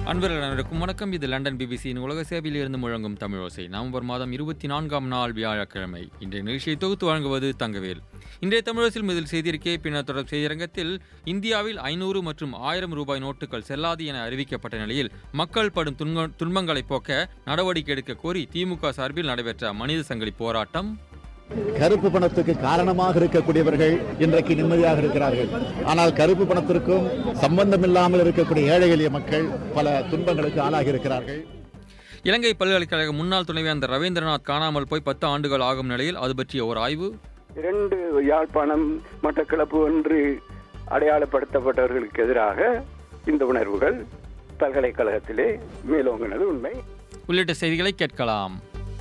அன்பர்கள் அனைவருக்கும் வணக்கம் இது லண்டன் பிபிசியின் உலக சேவையில் இருந்து முழங்கும் தமிழோசை நவம்பர் மாதம் இருபத்தி நான்காம் நாள் வியாழக்கிழமை இன்றைய நிகழ்ச்சியை தொகுத்து வழங்குவது தங்கவேல் இன்றைய தமிழோசில் முதல் செய்திருக்கே பின்னர் தொடர் செய்திரங்கத்தில் இந்தியாவில் ஐநூறு மற்றும் ஆயிரம் ரூபாய் நோட்டுகள் செல்லாது என அறிவிக்கப்பட்ட நிலையில் மக்கள் படும் துன்ப துன்பங்களை போக்க நடவடிக்கை எடுக்க கோரி திமுக சார்பில் நடைபெற்ற மனித சங்கிலி போராட்டம் கருப்பு பணத்துக்கு காரணமாக இருக்கக்கூடியவர்கள் இன்றைக்கு நிம்மதியாக இருக்கிறார்கள் ஆனால் கருப்பு பணத்திற்கும் சம்பந்தம் இல்லாமல் இருக்கக்கூடிய ஏழை எளிய மக்கள் பல துன்பங்களுக்கு ஆளாகி இருக்கிறார்கள் இலங்கை பல்கலைக்கழக முன்னாள் துணைவேந்தர் ரவீந்திரநாத் காணாமல் போய் பத்து ஆண்டுகள் ஆகும் நிலையில் அது பற்றிய ஒரு ஆய்வு இரண்டு யாழ்ப்பாணம் மட்டக்களப்பு என்று அடையாளப்படுத்தப்பட்டவர்களுக்கு எதிராக இந்த உணர்வுகள் பல்கலைக்கழகத்திலே மேலோங்கினது உண்மை உள்ளிட்ட செய்திகளை கேட்கலாம்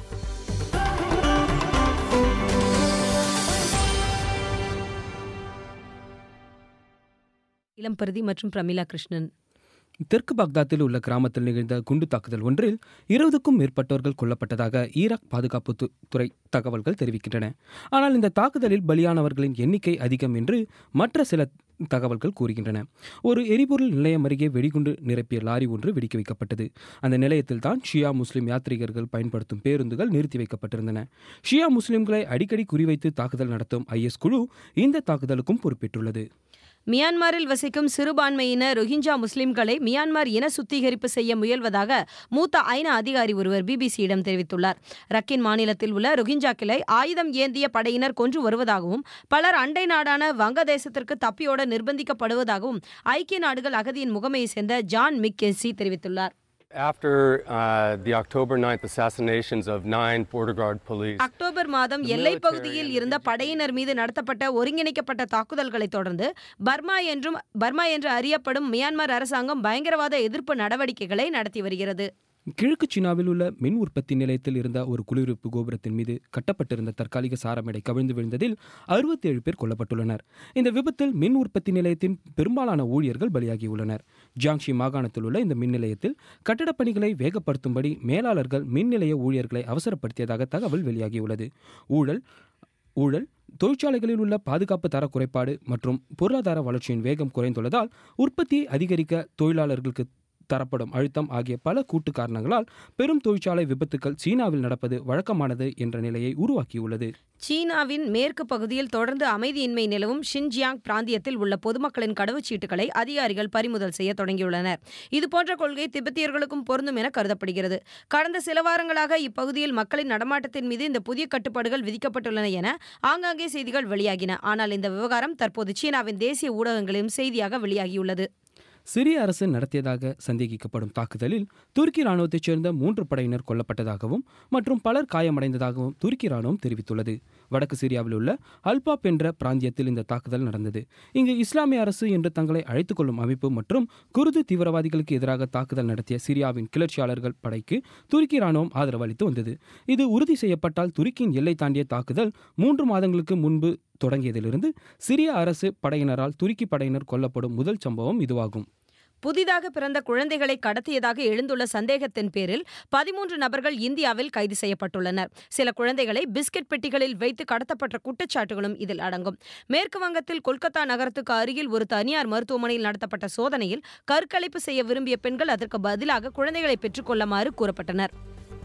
இளம்பருதி மற்றும் பிரமிளா கிருஷ்ணன் தெற்கு பாக்தாத்தில் உள்ள கிராமத்தில் நிகழ்ந்த குண்டு தாக்குதல் ஒன்றில் இருபதுக்கும் மேற்பட்டவர்கள் கொல்லப்பட்டதாக ஈராக் பாதுகாப்பு து- துறை தகவல்கள் தெரிவிக்கின்றன ஆனால் இந்த தாக்குதலில் பலியானவர்களின் எண்ணிக்கை அதிகம் என்று மற்ற சில தகவல்கள் கூறுகின்றன ஒரு எரிபொருள் நிலையம் அருகே வெடிகுண்டு நிரப்பிய லாரி ஒன்று வெடிக்க வைக்கப்பட்டது அந்த நிலையத்தில் தான் ஷியா முஸ்லிம் யாத்ரீகர்கள் பயன்படுத்தும் பேருந்துகள் நிறுத்தி வைக்கப்பட்டிருந்தன ஷியா முஸ்லிம்களை அடிக்கடி குறிவைத்து தாக்குதல் நடத்தும் ஐஎஸ் குழு இந்த தாக்குதலுக்கும் பொறுப்பேற்றுள்ளது மியான்மரில் வசிக்கும் சிறுபான்மையின ரோஹிஞ்சா முஸ்லிம்களை மியான்மர் இன சுத்திகரிப்பு செய்ய முயல்வதாக மூத்த ஐநா அதிகாரி ஒருவர் பிபிசியிடம் தெரிவித்துள்ளார் ரக்கின் மாநிலத்தில் உள்ள ரோஹிஞ்சாக்களை ஆயுதம் ஏந்திய படையினர் கொன்று வருவதாகவும் பலர் அண்டை நாடான வங்கதேசத்திற்கு தப்பியோட நிர்பந்திக்கப்படுவதாகவும் ஐக்கிய நாடுகள் அகதியின் முகமையை சேர்ந்த ஜான் மிக்கென்சி தெரிவித்துள்ளார் After uh, the October 9th assassinations of nine border guard police, October மாதம் எல்லைப் பகுதியில் இருந்த படையினர் மீது நடத்தப்பட்ட ஒருங்கிணைக்கப்பட்ட தாக்குதல்களைத் தொடர்ந்து பர்மா என்றும் பர்மா என்று அறியப்படும் மியான்மர் அரசாங்கம் பயங்கரவாத எதிர்ப்பு நடவடிக்கைகளை நடத்தி வருகிறது கிழக்கு சீனாவில் உள்ள மின் உற்பத்தி நிலையத்தில் இருந்த ஒரு குளிர்விப்பு கோபுரத்தின் மீது கட்டப்பட்டிருந்த தற்காலிக சாரமேடை கவிழ்ந்து விழுந்ததில் அறுபத்தி ஏழு பேர் கொல்லப்பட்டுள்ளனர் இந்த விபத்தில் மின் உற்பத்தி நிலையத்தின் பெரும்பாலான ஊழியர்கள் பலியாகியுள்ளனர் ஜியாங்ஷி மாகாணத்தில் உள்ள இந்த மின் நிலையத்தில் கட்டடப் பணிகளை வேகப்படுத்தும்படி மேலாளர்கள் மின் நிலைய ஊழியர்களை அவசரப்படுத்தியதாக தகவல் வெளியாகியுள்ளது ஊழல் ஊழல் தொழிற்சாலைகளில் உள்ள பாதுகாப்பு தர குறைபாடு மற்றும் பொருளாதார வளர்ச்சியின் வேகம் குறைந்துள்ளதால் உற்பத்தியை அதிகரிக்க தொழிலாளர்களுக்கு தரப்படும் அழுத்தம் ஆகிய பல கூட்டு காரணங்களால் பெரும் தொழிற்சாலை விபத்துக்கள் சீனாவில் நடப்பது வழக்கமானது என்ற நிலையை உருவாக்கியுள்ளது சீனாவின் மேற்கு பகுதியில் தொடர்ந்து அமைதியின்மை நிலவும் ஷின்ஜியாங் பிராந்தியத்தில் உள்ள பொதுமக்களின் கடவுச்சீட்டுகளை அதிகாரிகள் பறிமுதல் செய்ய தொடங்கியுள்ளனர் இதுபோன்ற கொள்கை திபெத்தியர்களுக்கும் பொருந்தும் என கருதப்படுகிறது கடந்த சில வாரங்களாக இப்பகுதியில் மக்களின் நடமாட்டத்தின் மீது இந்த புதிய கட்டுப்பாடுகள் விதிக்கப்பட்டுள்ளன என ஆங்காங்கே செய்திகள் வெளியாகின ஆனால் இந்த விவகாரம் தற்போது சீனாவின் தேசிய ஊடகங்களிலும் செய்தியாக வெளியாகியுள்ளது சிரிய அரசு நடத்தியதாக சந்தேகிக்கப்படும் தாக்குதலில் துருக்கி ராணுவத்தைச் சேர்ந்த மூன்று படையினர் கொல்லப்பட்டதாகவும் மற்றும் பலர் காயமடைந்ததாகவும் துருக்கி ராணுவம் தெரிவித்துள்ளது வடக்கு சிரியாவில் உள்ள அல்பாப் என்ற பிராந்தியத்தில் இந்த தாக்குதல் நடந்தது இங்கு இஸ்லாமிய அரசு என்று தங்களை அழைத்துக் கொள்ளும் அமைப்பு மற்றும் குருது தீவிரவாதிகளுக்கு எதிராக தாக்குதல் நடத்திய சிரியாவின் கிளர்ச்சியாளர்கள் படைக்கு துருக்கி ராணுவம் ஆதரவு அளித்து வந்தது இது உறுதி செய்யப்பட்டால் துருக்கியின் எல்லை தாண்டிய தாக்குதல் மூன்று மாதங்களுக்கு முன்பு தொடங்கியதிலிருந்து சிரிய அரசு படையினரால் துருக்கி படையினர் கொல்லப்படும் முதல் சம்பவம் இதுவாகும் புதிதாக பிறந்த குழந்தைகளை கடத்தியதாக எழுந்துள்ள சந்தேகத்தின் பேரில் பதிமூன்று நபர்கள் இந்தியாவில் கைது செய்யப்பட்டுள்ளனர் சில குழந்தைகளை பிஸ்கட் பெட்டிகளில் வைத்து கடத்தப்பட்ட குற்றச்சாட்டுகளும் இதில் அடங்கும் மேற்கு வங்கத்தில் கொல்கத்தா நகரத்துக்கு அருகில் ஒரு தனியார் மருத்துவமனையில் நடத்தப்பட்ட சோதனையில் கருக்கலைப்பு செய்ய விரும்பிய பெண்கள் அதற்கு பதிலாக குழந்தைகளை பெற்றுக்கொள்ளுமாறு கூறப்பட்டனர்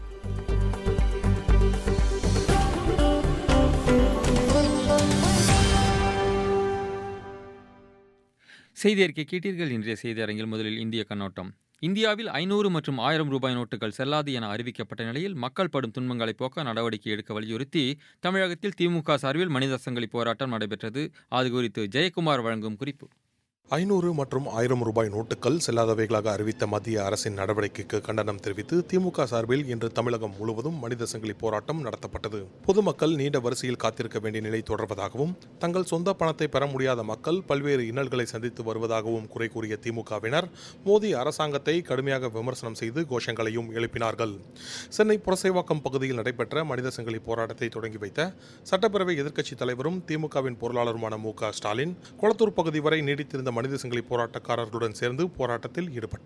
செய்தி அறிக்கை கேட்டீர்கள் இன்றைய செய்தி அரங்கில் முதலில் இந்திய கண்ணோட்டம் இந்தியாவில் ஐநூறு மற்றும் ஆயிரம் ரூபாய் நோட்டுகள் செல்லாது என அறிவிக்கப்பட்ட நிலையில் மக்கள் படும் துன்பங்களை போக்க நடவடிக்கை எடுக்க வலியுறுத்தி தமிழகத்தில் திமுக சார்பில் மனித சங்கிலி போராட்டம் நடைபெற்றது அது குறித்து ஜெயக்குமார் வழங்கும் குறிப்பு ஐநூறு மற்றும் ஆயிரம் ரூபாய் நோட்டுகள் செல்லாதவைகளாக அறிவித்த மத்திய அரசின் நடவடிக்கைக்கு கண்டனம் தெரிவித்து திமுக சார்பில் இன்று தமிழகம் முழுவதும் மனித சங்கிலி போராட்டம் நடத்தப்பட்டது பொதுமக்கள் நீண்ட வரிசையில் காத்திருக்க வேண்டிய நிலை தொடர்வதாகவும் தங்கள் சொந்த பணத்தை பெற முடியாத மக்கள் பல்வேறு இன்னல்களை சந்தித்து வருவதாகவும் குறை கூறிய திமுகவினர் மோடி அரசாங்கத்தை கடுமையாக விமர்சனம் செய்து கோஷங்களையும் எழுப்பினார்கள் சென்னை புரசைவாக்கம் பகுதியில் நடைபெற்ற மனித சங்கிலி போராட்டத்தை தொடங்கி வைத்த சட்டப்பேரவை எதிர்க்கட்சித் தலைவரும் திமுகவின் பொருளாளருமான மு க ஸ்டாலின் கொளத்தூர் பகுதி வரை நீடித்திருந்த மனித சங்கிலி போராட்டக்காரர்களுடன் சேர்ந்து போராட்டத்தில் ஈடுபட்டார்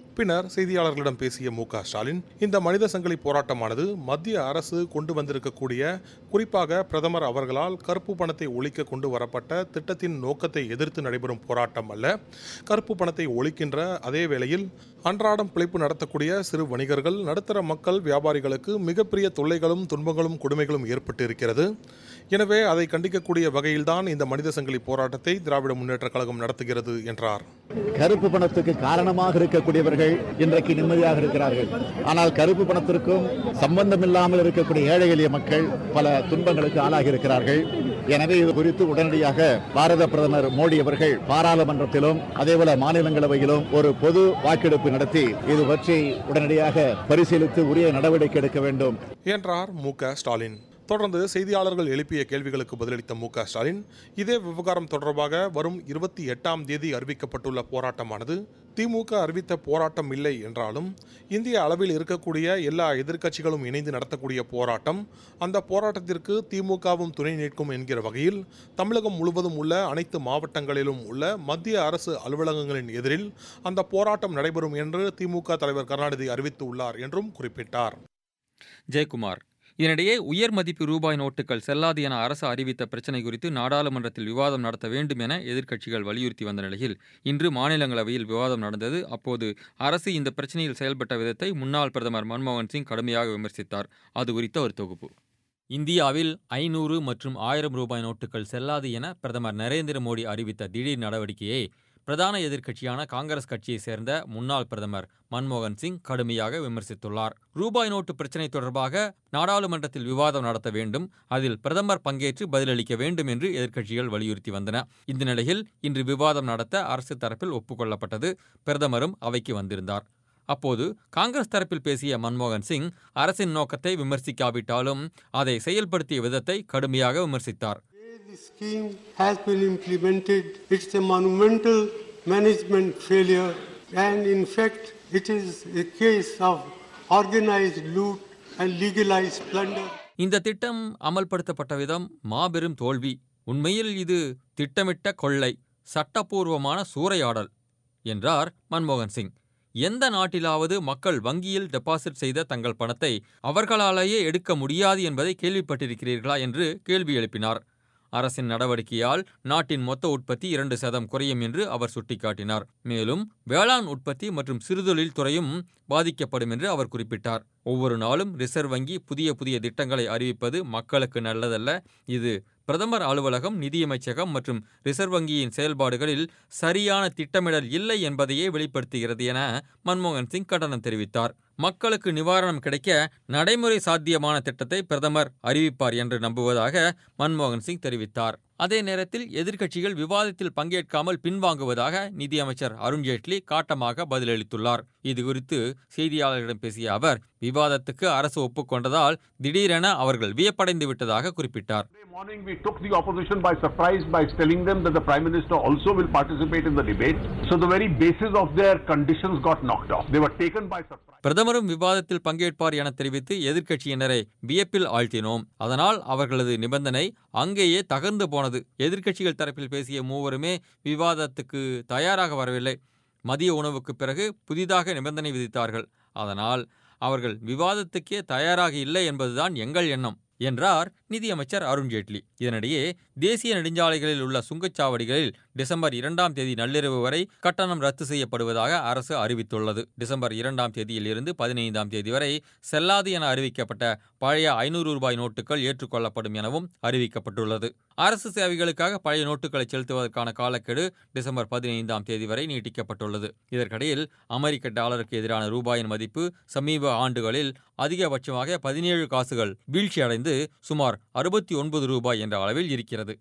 பின்னர் செய்தியாளர்களிடம் பேசிய மு க ஸ்டாலின் இந்த மனித சங்கிலி போராட்டமானது மத்திய அரசு கொண்டு வந்திருக்கக்கூடிய குறிப்பாக பிரதமர் அவர்களால் கருப்பு பணத்தை ஒழிக்க கொண்டு வரப்பட்ட திட்டத்தின் நோக்கத்தை எதிர்த்து நடைபெறும் போராட்டம் அல்ல கருப்பு பணத்தை ஒழிக்கின்ற அதே வேளையில் அன்றாடம் பிழைப்பு நடத்தக்கூடிய சிறு வணிகர்கள் நடுத்தர மக்கள் வியாபாரிகளுக்கு மிகப்பெரிய தொல்லைகளும் துன்பங்களும் கொடுமைகளும் ஏற்பட்டு இருக்கிறது எனவே அதை கண்டிக்கக்கூடிய வகையில்தான் இந்த மனித சங்கிலி போராட்டத்தை திராவிட முன்னேற்றக் கழகம் நடத்துகிறது என்றார் கருப்பு பணத்துக்கு காரணமாக இருக்கக்கூடியவர்கள் இன்றைக்கு நிம்மதியாக இருக்கிறார்கள் ஆனால் கருப்பு பணத்திற்கும் சம்பந்தம் இல்லாமல் இருக்கக்கூடிய ஏழை எளிய மக்கள் பல துன்பங்களுக்கு ஆளாகி இருக்கிறார்கள் எனவே இது குறித்து உடனடியாக பாரத பிரதமர் மோடி அவர்கள் பாராளுமன்றத்திலும் அதேபோல மாநிலங்களவையிலும் ஒரு பொது வாக்கெடுப்பு நடத்தி இது பற்றி உடனடியாக பரிசீலித்து உரிய நடவடிக்கை எடுக்க வேண்டும் என்றார் மு க ஸ்டாலின் தொடர்ந்து செய்தியாளர்கள் எழுப்பிய கேள்விகளுக்கு பதிலளித்த மு க ஸ்டாலின் இதே விவகாரம் தொடர்பாக வரும் இருபத்தி எட்டாம் தேதி அறிவிக்கப்பட்டுள்ள போராட்டமானது திமுக அறிவித்த போராட்டம் இல்லை என்றாலும் இந்திய அளவில் இருக்கக்கூடிய எல்லா எதிர்க்கட்சிகளும் இணைந்து நடத்தக்கூடிய போராட்டம் அந்த போராட்டத்திற்கு திமுகவும் துணை நிற்கும் என்கிற வகையில் தமிழகம் முழுவதும் உள்ள அனைத்து மாவட்டங்களிலும் உள்ள மத்திய அரசு அலுவலகங்களின் எதிரில் அந்த போராட்டம் நடைபெறும் என்று திமுக தலைவர் கருணாநிதி அறிவித்துள்ளார் என்றும் குறிப்பிட்டார் ஜெயக்குமார் இதனிடையே உயர் மதிப்பு ரூபாய் நோட்டுகள் செல்லாது என அரசு அறிவித்த பிரச்சினை குறித்து நாடாளுமன்றத்தில் விவாதம் நடத்த வேண்டும் என எதிர்க்கட்சிகள் வலியுறுத்தி வந்த நிலையில் இன்று மாநிலங்களவையில் விவாதம் நடந்தது அப்போது அரசு இந்த பிரச்சனையில் செயல்பட்ட விதத்தை முன்னாள் பிரதமர் மன்மோகன் சிங் கடுமையாக விமர்சித்தார் அது குறித்த ஒரு தொகுப்பு இந்தியாவில் ஐநூறு மற்றும் ஆயிரம் ரூபாய் நோட்டுகள் செல்லாது என பிரதமர் நரேந்திர மோடி அறிவித்த திடீர் நடவடிக்கையை பிரதான எதிர்க்கட்சியான காங்கிரஸ் கட்சியைச் சேர்ந்த முன்னாள் பிரதமர் மன்மோகன் சிங் கடுமையாக விமர்சித்துள்ளார் ரூபாய் நோட்டு பிரச்சினை தொடர்பாக நாடாளுமன்றத்தில் விவாதம் நடத்த வேண்டும் அதில் பிரதமர் பங்கேற்று பதிலளிக்க வேண்டும் என்று எதிர்க்கட்சிகள் வலியுறுத்தி வந்தன இந்த நிலையில் இன்று விவாதம் நடத்த அரசு தரப்பில் ஒப்புக்கொள்ளப்பட்டது பிரதமரும் அவைக்கு வந்திருந்தார் அப்போது காங்கிரஸ் தரப்பில் பேசிய மன்மோகன் சிங் அரசின் நோக்கத்தை விமர்சிக்காவிட்டாலும் அதை செயல்படுத்திய விதத்தை கடுமையாக விமர்சித்தார் The scheme has been implemented. It's a monumental management failure, and in fact, it is a case of organized loot and legalized plunder. இந்த திட்டம் அமல்படுத்தப்பட்ட விதம் மாபெரும் தோல்வி உண்மையில் இது திட்டமிட்ட கொள்ளை சட்டப்பூர்வமான சூறையாடல் என்றார் மன்மோகன் சிங் எந்த நாட்டிலாவது மக்கள் வங்கியில் டெபாசிட் செய்த தங்கள் பணத்தை அவர்களாலேயே எடுக்க முடியாது என்பதை கேள்விப்பட்டிருக்கிறீர்களா என்று கேள்வி எழுப்பினார் அரசின் நடவடிக்கையால் நாட்டின் மொத்த உற்பத்தி இரண்டு சதம் குறையும் என்று அவர் சுட்டிக்காட்டினார் மேலும் வேளாண் உற்பத்தி மற்றும் சிறுதொழில் துறையும் பாதிக்கப்படும் என்று அவர் குறிப்பிட்டார் ஒவ்வொரு நாளும் ரிசர்வ் வங்கி புதிய புதிய திட்டங்களை அறிவிப்பது மக்களுக்கு நல்லதல்ல இது பிரதமர் அலுவலகம் நிதியமைச்சகம் மற்றும் ரிசர்வ் வங்கியின் செயல்பாடுகளில் சரியான திட்டமிடல் இல்லை என்பதையே வெளிப்படுத்துகிறது என மன்மோகன் சிங் கண்டனம் தெரிவித்தார் மக்களுக்கு நிவாரணம் கிடைக்க நடைமுறை சாத்தியமான திட்டத்தை பிரதமர் அறிவிப்பார் என்று நம்புவதாக மன்மோகன் சிங் தெரிவித்தார் அதே நேரத்தில் எதிர்க்கட்சிகள் விவாதத்தில் பங்கேற்காமல் பின்வாங்குவதாக நிதியமைச்சர் அருண்ஜேட்லி காட்டமாக பதிலளித்துள்ளார் இதுகுறித்து செய்தியாளர்களிடம் பேசிய அவர் விவாதத்துக்கு அரசு ஒப்புக்கொண்டதால் திடீரென அவர்கள் வியப்படைந்து விட்டதாக குறிப்பிட்டார் Today morning, we took the opposition by surprise by telling them that the Prime Minister also will participate in the debate. So the very basis of their conditions got knocked off. They were taken by surprise. பிரதமரும் விவாதத்தில் பங்கேற்பார் என தெரிவித்து எதிர்க்கட்சியினரை வியப்பில் ஆழ்த்தினோம் அதனால் அவர்களது நிபந்தனை அங்கேயே தகர்ந்து போனது எதிர்க்கட்சிகள் தரப்பில் பேசிய மூவருமே விவாதத்துக்கு தயாராக வரவில்லை மதிய உணவுக்கு பிறகு புதிதாக நிபந்தனை விதித்தார்கள் அதனால் அவர்கள் விவாதத்துக்கே தயாராக இல்லை என்பதுதான் எங்கள் எண்ணம் என்றார் நிதியமைச்சர் அருண்ஜேட்லி இதனிடையே தேசிய நெடுஞ்சாலைகளில் உள்ள சுங்கச்சாவடிகளில் டிசம்பர் இரண்டாம் தேதி நள்ளிரவு வரை கட்டணம் ரத்து செய்யப்படுவதாக அரசு அறிவித்துள்ளது டிசம்பர் இரண்டாம் தேதியில் இருந்து பதினைந்தாம் தேதி வரை செல்லாது என அறிவிக்கப்பட்ட பழைய ஐநூறு ரூபாய் நோட்டுகள் ஏற்றுக்கொள்ளப்படும் எனவும் அறிவிக்கப்பட்டுள்ளது அரசு சேவைகளுக்காக பழைய நோட்டுகளை செலுத்துவதற்கான காலக்கெடு டிசம்பர் பதினைந்தாம் தேதி வரை நீட்டிக்கப்பட்டுள்ளது இதற்கிடையில் அமெரிக்க டாலருக்கு எதிரான ரூபாயின் மதிப்பு சமீப ஆண்டுகளில் அதிகபட்சமாக பதினேழு காசுகள் வீழ்ச்சியடைந்து சுமார் அறுபத்தி ஒன்பது ரூபாய் என்ற அளவில் இருக்கிறது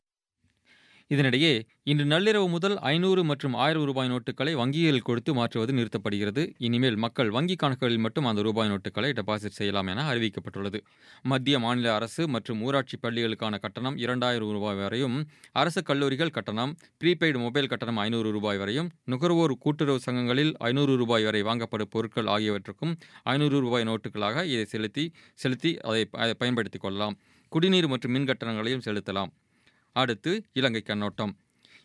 இதனிடையே இன்று நள்ளிரவு முதல் ஐநூறு மற்றும் ஆயிரம் ரூபாய் நோட்டுகளை வங்கிகளில் கொடுத்து மாற்றுவது நிறுத்தப்படுகிறது இனிமேல் மக்கள் வங்கி கணக்குகளில் மட்டும் அந்த ரூபாய் நோட்டுகளை டெபாசிட் செய்யலாம் என அறிவிக்கப்பட்டுள்ளது மத்திய மாநில அரசு மற்றும் ஊராட்சி பள்ளிகளுக்கான கட்டணம் இரண்டாயிரம் ரூபாய் வரையும் அரசு கல்லூரிகள் கட்டணம் ப்ரீபெய்டு மொபைல் கட்டணம் ஐநூறு ரூபாய் வரையும் நுகர்வோர் கூட்டுறவு சங்கங்களில் ஐநூறு ரூபாய் வரை வாங்கப்படும் பொருட்கள் ஆகியவற்றுக்கும் ஐநூறு ரூபாய் நோட்டுகளாக இதை செலுத்தி செலுத்தி அதை அதை பயன்படுத்திக் கொள்ளலாம் குடிநீர் மற்றும் மின் கட்டணங்களையும் செலுத்தலாம் அடுத்து இலங்கை கண்ணோட்டம்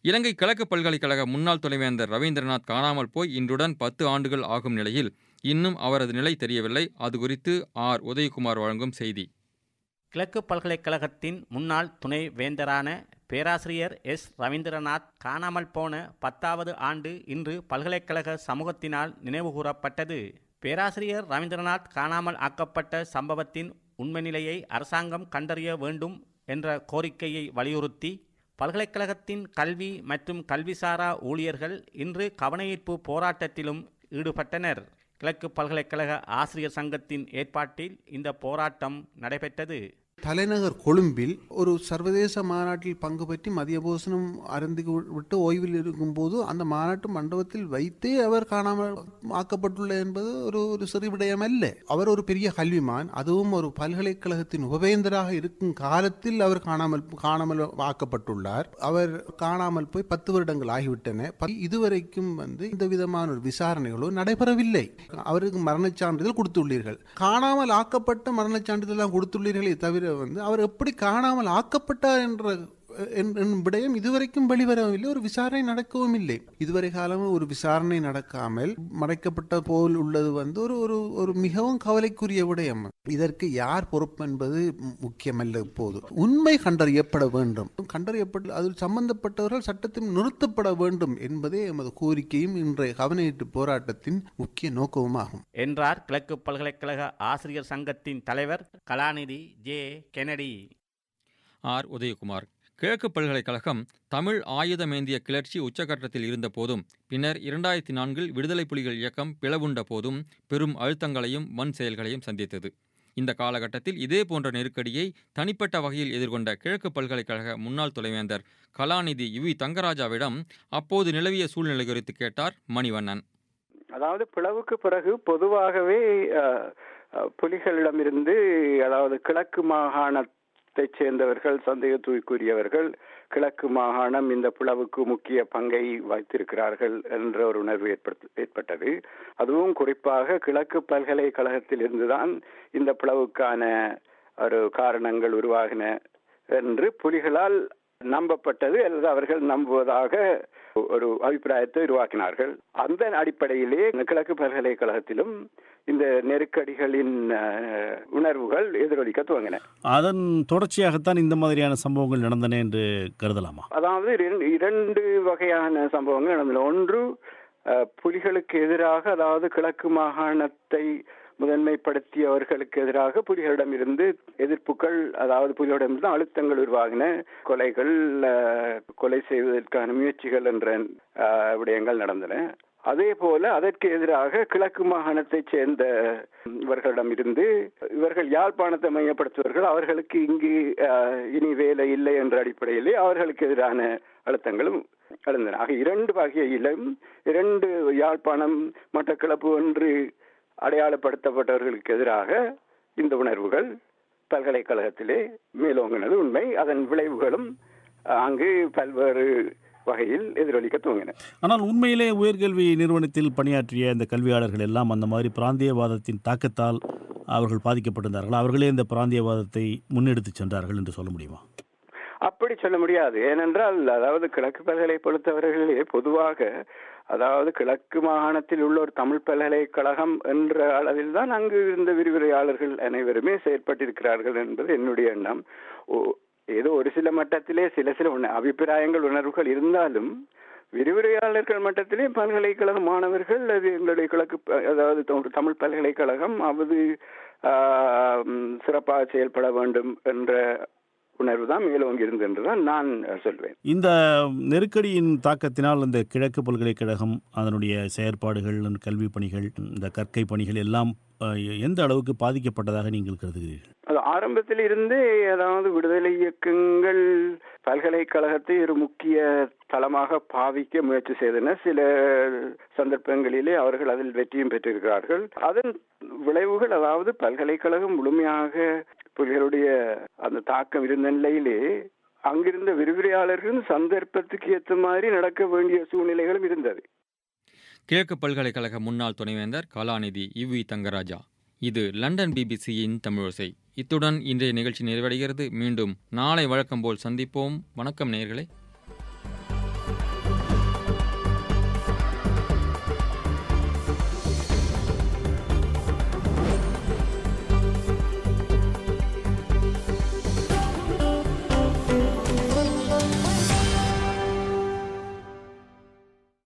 இலங்கை கிழக்கு பல்கலைக்கழக முன்னாள் துணைவேந்தர் ரவீந்திரநாத் காணாமல் போய் இன்றுடன் பத்து ஆண்டுகள் ஆகும் நிலையில் இன்னும் அவரது நிலை தெரியவில்லை அது குறித்து ஆர் உதயகுமார் வழங்கும் செய்தி கிழக்கு பல்கலைக்கழகத்தின் முன்னாள் துணை வேந்தரான பேராசிரியர் எஸ் ரவீந்திரநாத் காணாமல் போன பத்தாவது ஆண்டு இன்று பல்கலைக்கழக சமூகத்தினால் நினைவுகூரப்பட்டது பேராசிரியர் ரவீந்திரநாத் காணாமல் ஆக்கப்பட்ட சம்பவத்தின் உண்மை நிலையை அரசாங்கம் கண்டறிய வேண்டும் என்ற கோரிக்கையை வலியுறுத்தி பல்கலைக்கழகத்தின் கல்வி மற்றும் கல்விசாரா ஊழியர்கள் இன்று கவனஈர்ப்பு போராட்டத்திலும் ஈடுபட்டனர் கிழக்கு பல்கலைக்கழக ஆசிரியர் சங்கத்தின் ஏற்பாட்டில் இந்த போராட்டம் நடைபெற்றது தலைநகர் கொழும்பில் ஒரு சர்வதேச மாநாட்டில் பங்கு பற்றி மதிய போசனம் அருந்தி விட்டு ஓய்வில் இருக்கும்போது அந்த மாநாட்டு மண்டபத்தில் வைத்தே அவர் காணாமல் ஆக்கப்பட்டுள்ள என்பது ஒரு ஒரு சிறு விடயம் அல்ல அவர் ஒரு பெரிய கல்விமான் அதுவும் ஒரு பல்கலைக்கழகத்தின் உபவேந்தராக இருக்கும் காலத்தில் அவர் காணாமல் காணாமல் ஆக்கப்பட்டுள்ளார் அவர் காணாமல் போய் பத்து வருடங்கள் ஆகிவிட்டன ப- இதுவரைக்கும் வந்து இந்த விதமான ஒரு விசாரணைகளோ நடைபெறவில்லை அவருக்கு மரணச் சான்றிதழ் கொடுத்துள்ளீர்கள் காணாமல் ஆக்கப்பட்ட மரணச் சான்றிதழ் கொடுத்துள்ளீர்களே தவிர வந்து அவர் எப்படி காணாமல் ஆக்கப்பட்டார் என்ற என்- என்னும் விடயம் இதுவரைக்கும் வெளிவரவில்லை ஒரு விசாரணை நடக்கவும் இல்லை இதுவரை காலமும் ஒரு விசாரணை நடக்காமல் மறைக்கப்பட்ட போல் உள்ளது வந்து ஒரு ஒரு ஒரு மிகவும் கவலைக்குரிய விடயம் இதற்கு யார் பொறுப்பு என்பது மு- முக்கியமல்ல இப்போது உண்மை கண்டறியப்பட வேண்டும் கண்டறியப்பட்ட அதில் சம்பந்தப்பட்டவர்கள் சட்டத்தில் நிறுத்தப்பட வேண்டும் என்பதே எமது கோரிக்கையும் இன்றைய கவனஈட்டு போராட்டத்தின் முக்கிய நோக்கமுமாகும் என்றார் கிழக்கு பல்கலைக்கழக ஆசிரியர் சங்கத்தின் தலைவர் கலாநிதி ஜே கெனடி ஆர் உதயகுமார் கிழக்கு பல்கலைக்கழகம் தமிழ் ஆயுதமேந்திய கிளர்ச்சி உச்சகட்டத்தில் இருந்த போதும் பின்னர் இரண்டாயிரத்தி நான்கில் விடுதலை புலிகள் இயக்கம் பிளவுண்ட போதும் பெரும் அழுத்தங்களையும் வன் செயல்களையும் சந்தித்தது இந்த காலகட்டத்தில் இதே போன்ற நெருக்கடியை தனிப்பட்ட வகையில் எதிர்கொண்ட கிழக்கு பல்கலைக்கழக முன்னாள் துணைவேந்தர் கலாநிதி யுவி தங்கராஜாவிடம் அப்போது நிலவிய சூழ்நிலை குறித்து கேட்டார் மணிவண்ணன் அதாவது பிளவுக்கு பிறகு பொதுவாகவே அஹ், அஹ், புலிகளிடமிருந்து அதாவது கிழக்கு மாகாணத்தைச் சேர்ந்தவர்கள் சந்தேகத்துக்குரியவர்கள் கிழக்கு மாகாணம் இந்த பிளவுக்கு முக்கிய பங்கை வைத்திருக்கிறார்கள் என்ற ஒரு உணர்வு ஏற்படுத்த ஏற்பட்டது அதுவும் குறிப்பாக கிழக்கு பல்கலைக்கழகத்தில் இருந்துதான் இந்த பிளவுக்கான ஒரு காரணங்கள் உருவாகின என்று புலிகளால் நம்பப்பட்டது அல்லது அவர்கள் நம்புவதாக ஒரு அபிப்பிராயத்தை உருவாக்கினார்கள் அந்த அடிப்படையிலே இந்த கிழக்கு பல்கலைக்கழகத்திலும் இந்த நெருக்கடிகளின் அஹ், உணர்வுகள் எதிரொலிக்க துவங்கின அதன் தொடர்ச்சியாகத்தான் இந்த மாதிரியான சம்பவங்கள் நடந்தன என்று கருதலாமா அதாவது இரண்டு- இரண்டு வகையான சம்பவங்கள் நடந்தன ஒன்று அஹ், புலிகளுக்கு எதிராக அதாவது கிழக்கு மாகாணத்தை முதன்மைப்படுத்தியவர்களுக்கு எதிராக புலிகளிடமிருந்து எதிர்ப்புகள் அதாவது புலிகளிடமிருந்து அழுத்தங்கள் உருவாகின கொலைகள் அஹ், கொலை செய்வதற்கான முயற்சிகள் என்ற அஹ், விடயங்கள் நடந்தன அதே போல அதற்கு எதிராக கிழக்கு மாகாணத்தைச் சேர்ந்த இவர்களிடமிருந்து இவர்கள் யாழ்ப்பாணத்தை மையப்படுத்துவார்கள் அவர்களுக்கு இங்கு அஹ், இனி வேலை இல்லை என்ற அடிப்படையிலே அவர்களுக்கு எதிரான அழுத்தங்களும் எழுந்தன ஆக இரண்டு வகையிலும் இரண்டு யாழ்ப்பாணம் மட்டக்களப்பு என்று அடையாளப்படுத்தப்பட்டவர்களுக்கு எதிராக இந்த உணர்வுகள் பல்கலைக்கழகத்திலே மேலோங்கினது உண்மை அதன் விளைவுகளும் அஹ், அங்கு பல்வேறு வகையில் எதிரொலிக்க துவங்கின ஆனால் உண்மையிலே உயர்கல்வி நிறுவனத்தில் பணியாற்றிய இந்த கல்வியாளர்கள் எல்லாம் அந்த மாதிரி பிராந்தியவாதத்தின் தாக்கத்தால் அவர்கள் பாதிக்கப்பட்டிருந்தார்கள் அவர்களே இந்த பிராந்தியவாதத்தை முன்னெடுத்து சென்றார்கள் என்று சொல்ல முடியுமா அப்படி சொல்ல முடியாது ஏனென்றால் அதாவது கிழக்கு பல்கலை பொறுத்தவர்களே பொதுவாக அதாவது கிழக்கு மாகாணத்தில் உள்ள ஒரு தமிழ் பல்கலைக்கழகம் என்ற அளவில் தான் அங்கு இருந்த விரிவுரையாளர்கள் அனைவருமே செயற்பட்டிருக்கிறார்கள் என்பது என்னுடைய எண்ணம் ஓ- ஏதோ ஒரு சில மட்டத்திலே சில சில உண- அபிப்பிராயங்கள் உணர்வுகள் இருந்தாலும் விரிவுரையாளர்கள் மட்டத்திலே பல்கலைக்கழக மாணவர்கள் அது எங்களுடைய கிழக்கு ப- அதாவது தொ- தமிழ் பல்கலைக்கழகம் அது ஆஹ், ம், சிறப்பாக செயல்பட வேண்டும் என்ற உணர்வு தான் மேலோங்கி இருந்தது என்றுதான் நான் சொல்வேன் இந்த நெருக்கடியின் தாக்கத்தினால் இந்த கிழக்கு பல்கலைக்கழகம் அதனுடைய செயற்பாடுகள் கல்வி பணிகள் இந்த கற்கை பணிகள் எல்லாம் அஹ், எந்த அளவுக்கு பாதிக்கப்பட்டதாக நீங்கள் கருதுகிறீர்கள் அது ஆரம்பத்தில் இருந்தே அதாவது விடுதலை இயக்கங்கள் பல்கலைக்கழகத்தை ஒரு முக்கிய தளமாக பாவிக்க முயற்சி செய்தனர் சில சந்தர்ப்பங்களிலே அவர்கள் அதில் வெற்றியும் பெற்றிருக்கிறார்கள் அதன் விளைவுகள் அதாவது பல்கலைக்கழகம் முழுமையாக புலிகளுடைய அந்த தாக்கம் இருந்த நிலையிலே அங்கிருந்த விரிவுரையாளர்கள் சந்தர்ப்பத்துக்கு ஏற்ற மாதிரி நடக்க வேண்டிய சூழ்நிலைகளும் இருந்தது கிழக்கு பல்கலைக்கழக முன்னாள் துணைவேந்தர் கலாநிதி யுவி தங்கராஜா இது லண்டன் பிபிசியின் தமிழோசை இத்துடன் இன்றைய நிகழ்ச்சி நிறைவடைகிறது மீண்டும் நாளை வழக்கம் போல் சந்திப்போம் வணக்கம் நேயர்களே